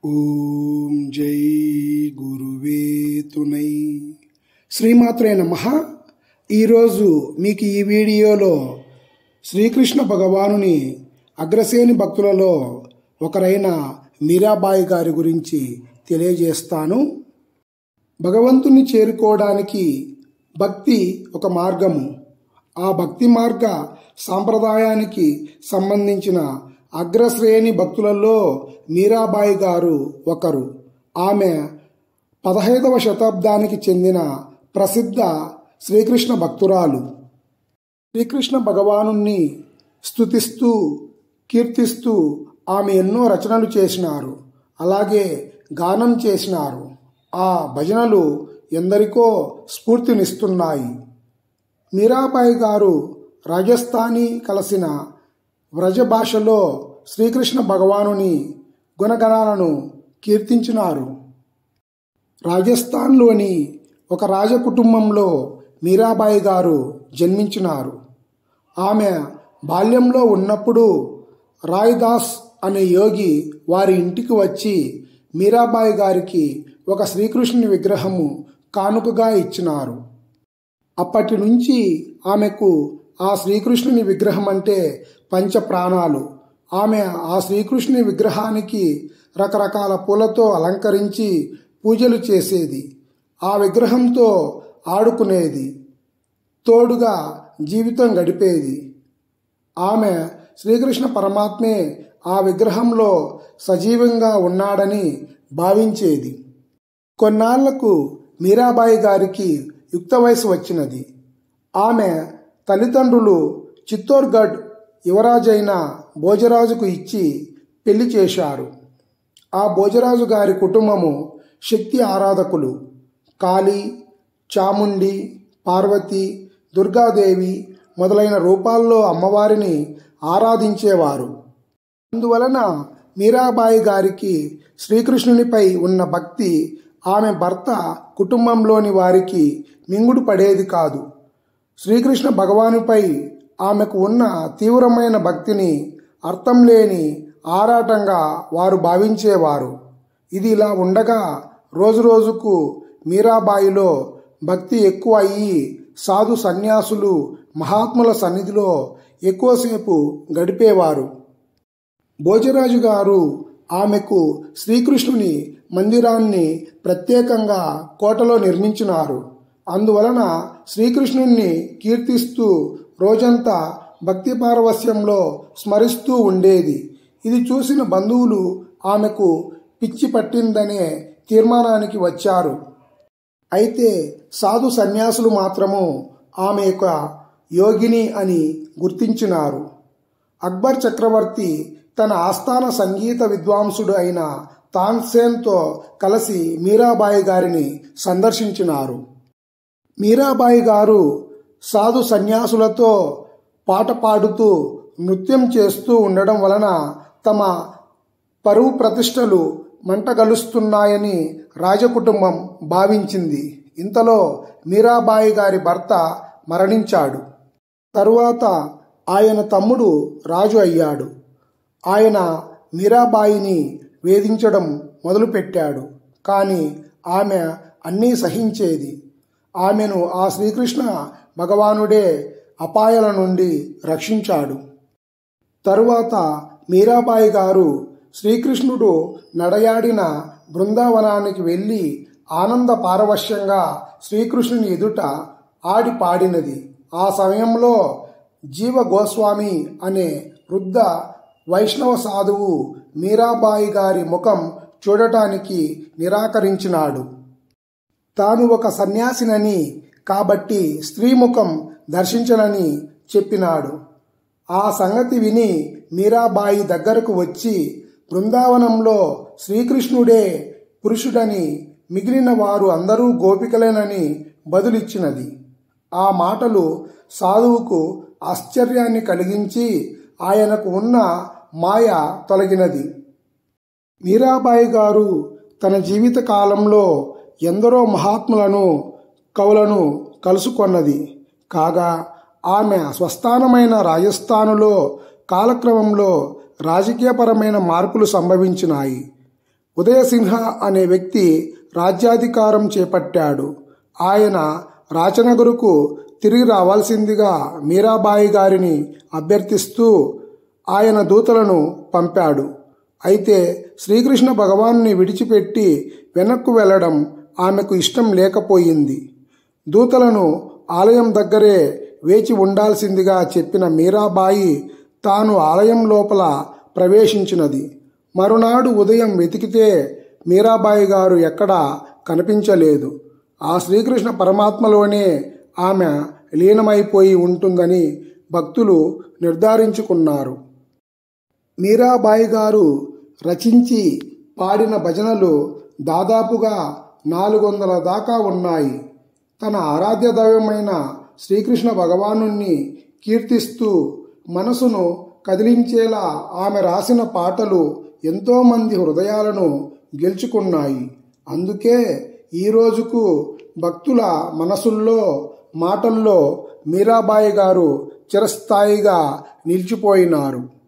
ఓం జై గురువే తునై శ్రీమాత్రే నమ ఈరోజు మీకు ఈ వీడియోలో శ్రీకృష్ణ భగవానుని అగ్రశ్రేణి భక్తులలో ఒకరైన మీరాబాయి గారి గురించి తెలియజేస్తాను భగవంతుని చేరుకోవడానికి భక్తి ఒక మార్గము ఆ భక్తి మార్గ సాంప్రదాయానికి సంబంధించిన అగ్రశ్రేణి భక్తులలో మీరాబాయి గారు ఒకరు ఆమె పదహైదవ శతాబ్దానికి చెందిన ప్రసిద్ధ శ్రీకృష్ణ భక్తురాలు శ్రీకృష్ణ భగవానుణ్ణి స్తుతిస్తూ కీర్తిస్తూ ఆమె ఎన్నో రచనలు చేసినారు అలాగే గానం చేసినారు ఆ భజనలు ఎందరికో స్ఫూర్తినిస్తున్నాయి మీరాబాయి గారు రాజస్థానీ కలిసిన వ్రజ భాషలో శ్రీకృష్ణ భగవానుని గుణగణాలను కీర్తించినారు రాజస్థాన్లోని ఒక రాజకుటుంబంలో మీరాబాయి గారు జన్మించినారు ఆమె బాల్యంలో ఉన్నప్పుడు రాయ్దాస్ అనే యోగి వారి ఇంటికి వచ్చి మీరాబాయి గారికి ఒక శ్రీకృష్ణుని విగ్రహము కానుకగా ఇచ్చినారు అప్పటి నుంచి ఆమెకు ఆ శ్రీకృష్ణుని విగ్రహం అంటే పంచ ప్రాణాలు ఆమె ఆ శ్రీకృష్ణుని విగ్రహానికి రకరకాల పూలతో అలంకరించి పూజలు చేసేది ఆ విగ్రహంతో ఆడుకునేది తోడుగా జీవితం గడిపేది ఆమె శ్రీకృష్ణ పరమాత్మే ఆ విగ్రహంలో సజీవంగా ఉన్నాడని భావించేది కొన్నాళ్లకు మీరాబాయి గారికి యుక్త వయసు వచ్చినది ఆమె తల్లిదండ్రులు చిత్తోర్గఢ్ యువరాజైన భోజరాజుకు ఇచ్చి పెళ్లి చేశారు ఆ భోజరాజు గారి కుటుంబము శక్తి ఆరాధకులు కాళీ చాముండి పార్వతి దుర్గాదేవి మొదలైన రూపాల్లో అమ్మవారిని ఆరాధించేవారు అందువలన మీరాబాయి గారికి శ్రీకృష్ణునిపై ఉన్న భక్తి ఆమె భర్త కుటుంబంలోని వారికి మింగుడు పడేది కాదు శ్రీకృష్ణ భగవానుపై ఆమెకు ఉన్న తీవ్రమైన భక్తిని అర్థం లేని ఆరాటంగా వారు భావించేవారు ఇది ఇలా ఉండగా రోజురోజుకు మీరాబాయిలో భక్తి ఎక్కువ అయ్యి సాధు సన్యాసులు మహాత్ముల సన్నిధిలో ఎక్కువసేపు గడిపేవారు భోజరాజు గారు ఆమెకు శ్రీకృష్ణుని మందిరాన్ని ప్రత్యేకంగా కోటలో నిర్మించినారు అందువలన శ్రీకృష్ణుణ్ణి కీర్తిస్తూ రోజంతా భక్తి పారవస్యంలో స్మరిస్తూ ఉండేది ఇది చూసిన బంధువులు ఆమెకు పిచ్చి పట్టిందనే తీర్మానానికి వచ్చారు అయితే సాధు సన్యాసులు మాత్రము ఆమె యొక్క యోగిని అని గుర్తించినారు అక్బర్ చక్రవర్తి తన ఆస్థాన సంగీత విద్వాంసుడు అయిన తాన్సేన్తో కలిసి మీరాబాయి గారిని సందర్శించినారు మీరాబాయి గారు సాధు సన్యాసులతో పాట పాడుతూ నృత్యం చేస్తూ ఉండడం వలన తమ పరువు ప్రతిష్టలు మంటగలుస్తున్నాయని రాజకుటుంబం భావించింది ఇంతలో మీరాబాయి గారి భర్త మరణించాడు తరువాత ఆయన తమ్ముడు రాజు అయ్యాడు ఆయన మీరాబాయిని వేధించడం మొదలుపెట్టాడు కానీ ఆమె అన్నీ సహించేది ఆమెను ఆ శ్రీకృష్ణ భగవానుడే అపాయాల నుండి రక్షించాడు తరువాత మీరాబాయి గారు శ్రీకృష్ణుడు నడయాడిన బృందావనానికి వెళ్ళి ఆనంద పారవశ్యంగా శ్రీకృష్ణుని ఎదుట ఆడి పాడినది ఆ సమయంలో జీవ గోస్వామి అనే వృద్ధ వైష్ణవ సాధువు మీరాబాయి గారి ముఖం చూడటానికి నిరాకరించినాడు తాను ఒక సన్యాసినని కాబట్టి స్త్రీ ముఖం దర్శించనని చెప్పినాడు ఆ సంగతి విని మీరాబాయి దగ్గరకు వచ్చి బృందావనంలో శ్రీకృష్ణుడే పురుషుడని మిగిలిన వారు అందరూ గోపికలేనని బదులిచ్చినది ఆ మాటలు సాధువుకు ఆశ్చర్యాన్ని కలిగించి ఆయనకు ఉన్న మాయ తొలగినది మీరాబాయి గారు తన జీవిత కాలంలో ఎందరో మహాత్ములను కవులను కలుసుకొన్నది కాగా ఆమె స్వస్థానమైన రాజస్థానులో కాలక్రమంలో రాజకీయపరమైన మార్పులు సంభవించినాయి ఉదయసింహ అనే వ్యక్తి రాజ్యాధికారం చేపట్టాడు ఆయన రాచనగరుకు తిరిగి రావాల్సిందిగా మీరాబాయి గారిని అభ్యర్థిస్తూ ఆయన దూతలను పంపాడు అయితే శ్రీకృష్ణ భగవాన్ని విడిచిపెట్టి వెనక్కు వెళ్ళడం ఆమెకు ఇష్టం లేకపోయింది దూతలను ఆలయం దగ్గరే వేచి ఉండాల్సిందిగా చెప్పిన మీరాబాయి తాను ఆలయం లోపల ప్రవేశించినది మరునాడు ఉదయం వెతికితే మీరాబాయి గారు ఎక్కడా కనిపించలేదు ఆ శ్రీకృష్ణ పరమాత్మలోనే ఆమె లీనమైపోయి ఉంటుందని భక్తులు నిర్ధారించుకున్నారు మీరాబాయి గారు రచించి పాడిన భజనలు దాదాపుగా నాలుగు వందల దాకా ఉన్నాయి తన ఆరాధ్య దైవమైన శ్రీకృష్ణ భగవాను కీర్తిస్తూ మనసును కదిలించేలా ఆమె రాసిన పాటలు ఎంతోమంది హృదయాలను గెలుచుకున్నాయి అందుకే ఈ రోజుకు భక్తుల మనసుల్లో మాటల్లో మీరాబాయి గారు చిరస్థాయిగా నిలిచిపోయినారు